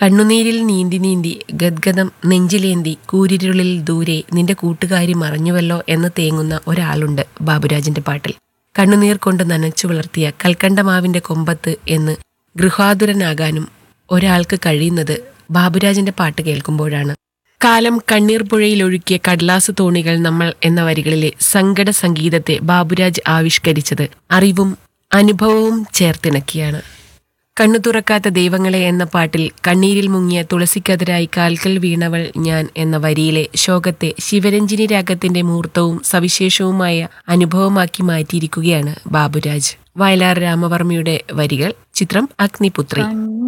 കണ്ണുനീരിൽ നീന്തി നീന്തി ഗദ്ഗതം നെഞ്ചിലേന്തി കൂരിരുളിൽ ദൂരെ നിന്റെ കൂട്ടുകാരി മറഞ്ഞുവല്ലോ എന്ന് തേങ്ങുന്ന ഒരാളുണ്ട് ബാബുരാജിന്റെ പാട്ടിൽ കണ്ണുനീർ കൊണ്ട് നനച്ചു വളർത്തിയ കൽക്കണ്ടമാവിന്റെ കൊമ്പത്ത് എന്ന് ഗൃഹാതുരനാകാനും ഒരാൾക്ക് കഴിയുന്നത് ബാബുരാജിന്റെ പാട്ട് കേൾക്കുമ്പോഴാണ് കാലം കണ്ണീർ പുഴയിൽ ഒഴുക്കിയ കടലാസ് തോണികൾ നമ്മൾ എന്ന വരികളിലെ സങ്കട സംഗീതത്തെ ബാബുരാജ് ആവിഷ്കരിച്ചത് അറിവും അനുഭവവും ചേർത്തിണക്കിയാണ് കണ്ണു തുറക്കാത്ത ദൈവങ്ങളെ എന്ന പാട്ടിൽ കണ്ണീരിൽ മുങ്ങിയ തുളസിക്കതിരായി കാൽക്കൽ വീണവൾ ഞാൻ എന്ന വരിയിലെ ശോകത്തെ ശിവരഞ്ജിനി രാഗത്തിന്റെ മൂർത്തവും സവിശേഷവുമായ അനുഭവമാക്കി മാറ്റിയിരിക്കുകയാണ് ബാബുരാജ് വയലാർ രാമവർമ്മയുടെ വരികൾ ചിത്രം അഗ്നിപുത്രി കണ്ണു